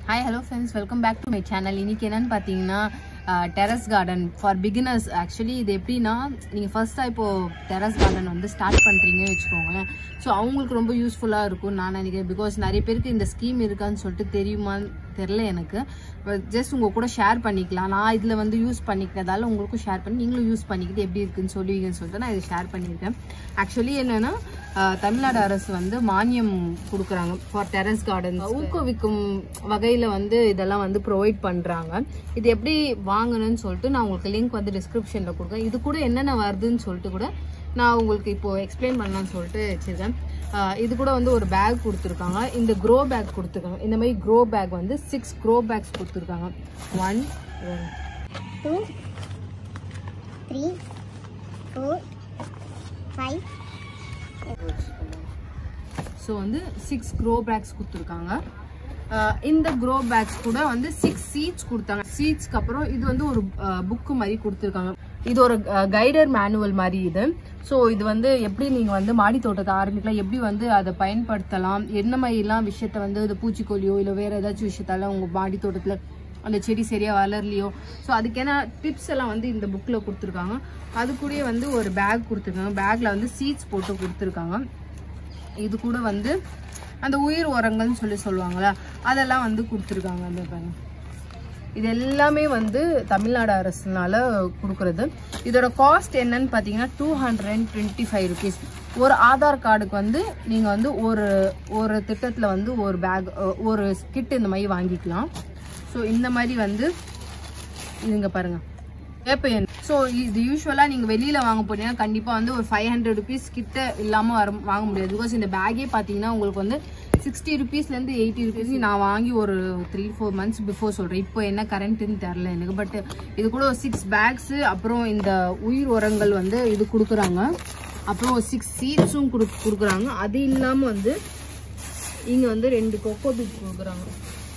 hi hello friends welcome back to my channel இன்னைக்கு என்னன்னு பார்த்தீங்கன்னா terrace garden for beginners actually இது எப்படின்னா நீங்கள் ஃபர்ஸ்ட்டாக இப்போது டெரஸ் கார்டன் வந்து ஸ்டார்ட் பண்ணுறீங்கன்னு வச்சுக்கோங்களேன் ஸோ அவங்களுக்கு ரொம்ப யூஸ்ஃபுல்லாக இருக்கும் நான் நினைக்கிறேன் பிகாஸ் நிறைய பேருக்கு இந்த ஸ்கீம் இருக்கான்னு சொல்லிட்டு தெரியுமான்னு தெரில எனக்கு ஜஸ்ட் உங்கள் கூட ஷேர் பண்ணிக்கலாம் நான் இதில் வந்து யூஸ் பண்ணிக்கிறதால உங்களுக்கும் ஷேர் பண்ணி நீங்களும் யூஸ் பண்ணிக்கிட்டு எப்படி இருக்குன்னு சொல்லுவீங்கன்னு சொல்லிட்டு நான் இதை ஷேர் பண்ணியிருக்கேன் ஆக்சுவலி என்னென்னா தமிழ்நாடு அரசு வந்து மானியம் கொடுக்குறாங்க ஃபார் டெரஸ் கார்டன் ஊக்குவிக்கும் வகையில் வந்து இதெல்லாம் வந்து ப்ரொவைட் பண்ணுறாங்க இது எப்படி வாங்கணும்னு சொல்லிட்டு நான் உங்களுக்கு லிங்க் வந்து டிஸ்கிரிப்ஷனில் கொடுக்குறேன் இது கூட என்னென்ன வருதுன்னு சொல்லிட்டு கூட நான் உங்களுக்கு இப்போ எக்ஸ்பிளைன் பண்ணலாம்னு சொல்லிட்டு வச்சிருக்கேன் ஆஹ் இது கூட வந்து ஒரு பேக் கொடுத்துருக்காங்க இந்த க்ரோ பேக் கொடுத்துருக்காங்க இந்த மாதிரி க்ரோ பேக் வந்து சிக்ஸ் க்ரோ பேக்ஸ் கொடுத்துருக்காங்க one two, three, four, five, so வந்து சிக்ஸ் க்ரோ பேக்ஸ் கொடுத்துருக்காங்க ஆஹ் இந்த க்ரோ பேக்ஸ் கூட வந்து சிக்ஸ் சீட்ஸ் கொடுத்தாங்க சீட்ஸ்க்கு அப்புறம் இது வந்து ஒரு புக்கு மாதிரி கொடுத்துருக்காங்க இது ஒரு கைடர் மேனுவல் மாதிரி இது ஸோ இது வந்து எப்படி நீங்கள் வந்து மாடி தோட்டத்தை ஆரம்பிக்கலாம் எப்படி வந்து அதை பயன்படுத்தலாம் என்ன மாதிரிலாம் விஷயத்த வந்து இது பூச்சிக்கொல்லியோ இல்லை வேறு ஏதாச்சும் விஷயத்தால உங்கள் மாடி தோட்டத்தில் அந்த செடி சரியாக வளரலையோ ஸோ அதுக்கான டிப்ஸ் எல்லாம் வந்து இந்த புக்கில் கொடுத்துருக்காங்க அது கூடயே வந்து ஒரு பேக் கொடுத்துருக்காங்க பேக்கில் வந்து சீட்ஸ் போட்டு கொடுத்துருக்காங்க இது கூட வந்து அந்த உயிர் உரங்கள்னு சொல்லி சொல்லுவாங்கள்ல அதெல்லாம் வந்து கொடுத்துருக்காங்க அந்த பாருங்க இது எல்லாமே வந்து தமிழ்நாடு அரசுனால கொடுக்கறது இதோட காஸ்ட் என்னன்னு பார்த்தீங்கன்னா two hundred and twenty five rupees ஒரு ஆதார் கார்டுக்கு வந்து நீங்கள் வந்து ஒரு ஒரு திட்டத்தில் வந்து ஒரு பேக் ஒரு கிட் இந்த மாதிரி வாங்கிக்கலாம் ஸோ இந்த மாதிரி வந்து இதுங்க பாருங்க வேப்பையன் ஸோ இது யூஸ்வலாக நீங்கள் வெளியில் வாங்க போனீங்கன்னா கண்டிப்பாக வந்து ஒரு ஃபைவ் ஹண்ட்ரட் ருபீஸ் கிட்ட இல்லாமல் வர வாங்க முடியாது பிகாஸ் இந்த பேக்கே பார்த்தீங்கன்னா உங்களுக்கு வந்து சிக்ஸ்டி ருபீஸ்லேருந்து எயிட்டி ருபீஸ் நான் வாங்கி ஒரு த்ரீ ஃபோர் மந்த்ஸ் பிஃபோர் சொல்கிறேன் இப்போ என்ன கரண்ட்டுன்னு தெரில எனக்கு பட் இது கூட ஒரு சிக்ஸ் பேக்ஸு அப்புறம் இந்த உயிர் உரங்கள் வந்து இது கொடுக்குறாங்க அப்புறம் சிக்ஸ் சீட்ஸும் கொடு கொடுக்குறாங்க அது இல்லாமல் வந்து இங்கே வந்து ரெண்டு கொக்கோ பீட் கொடுக்குறாங்க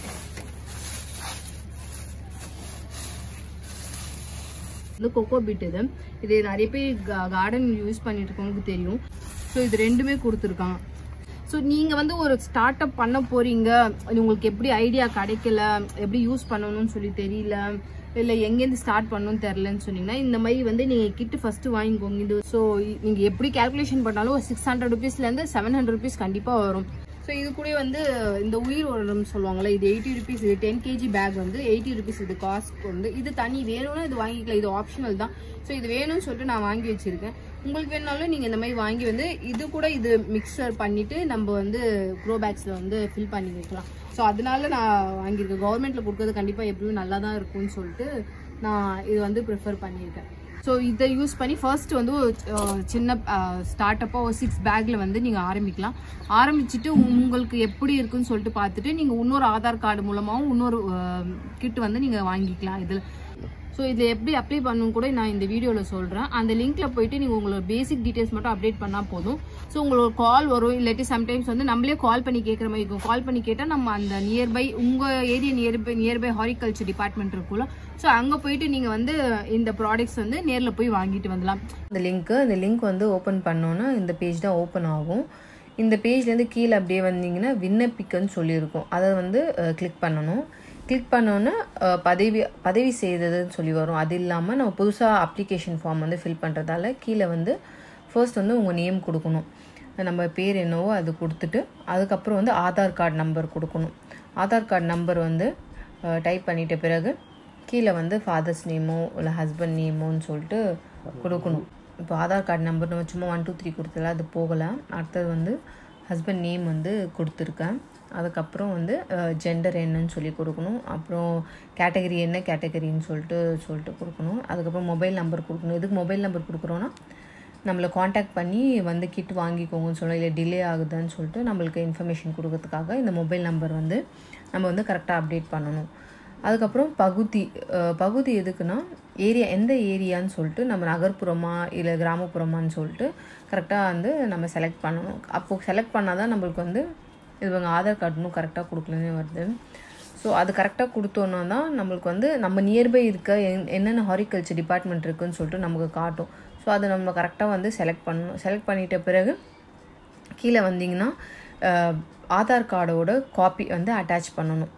இது கொக்கோ பீட் இது இது நிறைய பேர் கார்டன் யூஸ் பண்ணிட்டு இருக்கவங்களுக்கு தெரியும் ஸோ இது ரெண்டுமே கொடுத்துருக்காங்க ஸோ நீங்கள் வந்து ஒரு ஸ்டார்ட் அப் பண்ண போறீங்க இது உங்களுக்கு எப்படி ஐடியா கிடைக்கல எப்படி யூஸ் பண்ணணும்னு சொல்லி தெரியல இல்லை எங்கேருந்து ஸ்டார்ட் பண்ணணும்னு தெரிலன்னு சொன்னீங்கன்னா இந்த மாதிரி வந்து நீங்கள் கிட்டு ஃபஸ்ட்டு வாங்கிக்கோங்க இது ஸோ நீங்கள் எப்படி கேல்குலேஷன் பண்ணாலும் ஒரு சிக்ஸ் ஹண்ட்ரட் ருபீஸ்லேருந்து செவன் ஹண்ட்ரட் ருபீஸ் கண்டிப்பாக வரும் ஸோ இது கூட வந்து இந்த உயிர் உரம் சொல்லுவாங்கல்ல இது எயிட்டி ருபீஸ் இது டென் கேஜி பேக் வந்து எயிட்டி ருபீஸ் இது காஸ்ட் வந்து இது தனி வேணும்னா இது வாங்கிக்கலாம் இது ஆப்ஷனல் தான் ஸோ இது வேணும்னு சொல்லிட்டு நான் வாங்கி வச்சிருக்கேன் உங்களுக்கு வேணாலும் நீங்கள் இந்த மாதிரி வாங்கி வந்து இது கூட இது மிக்சர் பண்ணிட்டு நம்ம வந்து க்ரோ பேக்ஸில் வந்து ஃபில் பண்ணி வைக்கலாம் ஸோ அதனால நான் வாங்கியிருக்கேன் கவர்மெண்ட்டில் கொடுக்கறது கண்டிப்பாக எப்படியும் நல்லா தான் இருக்கும்னு சொல்லிட்டு நான் இது வந்து ப்ரிஃபர் பண்ணியிருக்கேன் ஸோ இதை யூஸ் பண்ணி ஃபர்ஸ்ட் வந்து ஒரு அஹ், சின்ன ஸ்டார்ட் அப்பாக ஒரு சிக்ஸ் பேக்கில் வந்து நீங்கள் ஆரம்பிக்கலாம் ஆரம்பிச்சுட்டு உங்களுக்கு எப்படி இருக்குன்னு சொல்லிட்டு பார்த்துட்டு நீங்கள் இன்னொரு ஆதார் கார்டு மூலமாகவும் இன்னொரு கிட் வந்து நீங்கள் வாங்கிக்கலாம் இதில் ஸோ இதில் எப்படி அப்ளை பண்ணணும் கூட நான் இந்த வீடியோவில் சொல்கிறேன் அந்த லிங்க்கில் போயிட்டு நீங்கள் உங்களோட பேசிக் டீட்டெயில்ஸ் மட்டும் அப்டேட் பண்ணால் போதும் ஸோ உங்களுக்கு கால் வரும் இல்லாட்டி சம்டைம்ஸ் வந்து நம்மளே கால் பண்ணி கேட்குற மாதிரி இருக்கும் கால் பண்ணி கேட்டால் நம்ம அந்த நியர்பை உங்கள் area nearby nearby horticulture department இருக்குல்ல ஸோ அங்கே போயிட்டு நீங்கள் வந்து இந்த ப்ராடக்ட்ஸ் வந்து நேரில் போய் வாங்கிட்டு வந்துடலாம் இந்த லிங்க்கு இந்த லிங்க் வந்து ஓப்பன் பண்ணோன்னா இந்த பேஜ் தான் ஓப்பன் ஆகும் இந்த பேஜ்லேருந்து கீழே அப்படியே வந்தீங்கன்னா விண்ணப்பிக்கன்னு சொல்லியிருக்கும் அதை வந்து கிளிக் பண்ணணும் கிளிக் பண்ணோன்னே அஹ், பதவி பதவி செய்ததுன்னு சொல்லி வரும் அது இல்லாமல் நம்ம புதுசாக அப்ளிகேஷன் ஃபார்ம் வந்து ஃபில் பண்ணுறதால கீழே வந்து ஃபர்ஸ்ட் வந்து உங்கள் நேம் கொடுக்கணும் நம்ம பேர் என்னவோ அது கொடுத்துட்டு அதுக்கப்புறம் வந்து ஆதார் கார்டு நம்பர் கொடுக்கணும் ஆதார் கார்டு நம்பர் வந்து டைப் பண்ணிட்ட பிறகு கீழே வந்து ஃபாதர்ஸ் நேமோ இல்லை ஹஸ்பண்ட் நேமோன்னு சொல்லிட்டு கொடுக்கணும் இப்போ ஆதார் கார்டு நம்பர் நம்ம சும்மா ஒன் டூ த்ரீ கொடுத்தல அது போகலை அடுத்தது வந்து ஹஸ்பண்ட் நேம் வந்து கொடுத்துருக்கேன் அதுக்கப்புறம் வந்து ஜெண்டர் என்னன்னு சொல்லி கொடுக்கணும் அப்புறம் கேட்டகரி என்ன கேட்டகரின்னு சொல்லிட்டு சொல்லிட்டு கொடுக்கணும் அதுக்கப்புறம் மொபைல் நம்பர் கொடுக்கணும் எதுக்கு மொபைல் நம்பர் கொடுக்குறோன்னா நம்மளை காண்டாக்ட் பண்ணி வந்து கிட் வாங்கிக்கோங்கன்னு சொல்லலாம் இல்லை டிலே ஆகுதுன்னு சொல்லிட்டு நம்மளுக்கு இன்ஃபர்மேஷன் கொடுக்கறதுக்காக இந்த மொபைல் நம்பர் வந்து நம்ம வந்து கரெக்டாக அப்டேட் பண்ணணும் அதுக்கப்புறம் பகுதி அஹ், பகுதி எதுக்குன்னா ஏரியா எந்த ஏரியான்னு சொல்லிட்டு நம்ம நகர்ப்புறமா இல்லை கிராமப்புறமான்னு சொல்லிட்டு கரெக்டாக வந்து நம்ம செலக்ட் பண்ணணும் அப்போது செலக்ட் பண்ணால் தான் நம்மளுக்கு வந்து இவங்க ஆதார் கார்டு இன்னும் கரெக்டாக கொடுக்கலன்னே வருது ஸோ அது கரெக்டாக கொடுத்தோன்னா தான் நம்மளுக்கு வந்து நம்ம நியர்பை இருக்க என்- என்னென்ன ஹாரிகல்ச்சர் டிபார்ட்மெண்ட் இருக்குன்னு சொல்லிட்டு நமக்கு காட்டும் ஸோ அதை நம்ம கரெக்டாக வந்து செலக்ட் பண்ணணும் செலக்ட் பண்ணிட்ட பிறகு கீழே வந்தீங்கன்னா அஹ், ஆதார் கார்டோட காப்பி வந்து அட்டாச் பண்ணணும்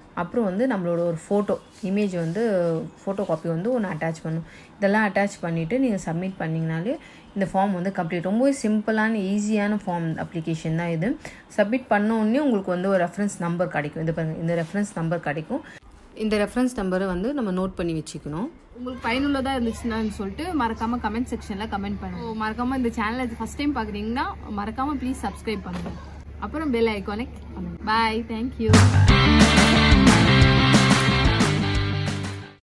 அப்புறம் வந்து நம்மளோட ஒரு ஃபோட்டோ இமேஜ் வந்து ஃபோட்டோ காப்பி வந்து ஒன்று அட்டாச் பண்ணும் இதெல்லாம் அட்டாச் பண்ணிவிட்டு நீங்கள் சப்மிட் பண்ணிங்கனாலே இந்த ஃபார்ம் வந்து கம்ப்ளீட் ரொம்பவே சிம்பிளான ஈஸியான ஃபார்ம் அப்ளிகேஷன் தான் இது சப்மிட் பண்ண உடனே உங்களுக்கு வந்து ஒரு ரெஃபரன்ஸ் நம்பர் கிடைக்கும் இந்த பாருங்க இந்த ரெஃபரன்ஸ் நம்பர் கிடைக்கும் இந்த ரெஃபரன்ஸ் நம்பரை வந்து நம்ம நோட் பண்ணி வச்சுக்கணும் உங்களுக்கு பயனுள்ளதா இருந்துச்சுன்னு சொல்லிட்டு மறக்காம கமெண்ட் செக்ஷன்ல கமெண்ட் பண்ணுங்க மறக்காம இந்த சேனலை ஃபர்ஸ்ட் டைம் பாக்குறீங்கன்னா மறக்காம ப்ளீஸ் சப்ஸ்கிரைப் பண்ணுங்க அப்புறம் பெல் ஐகானிக் பண்ணுங்க பாய் தேங்க்யூ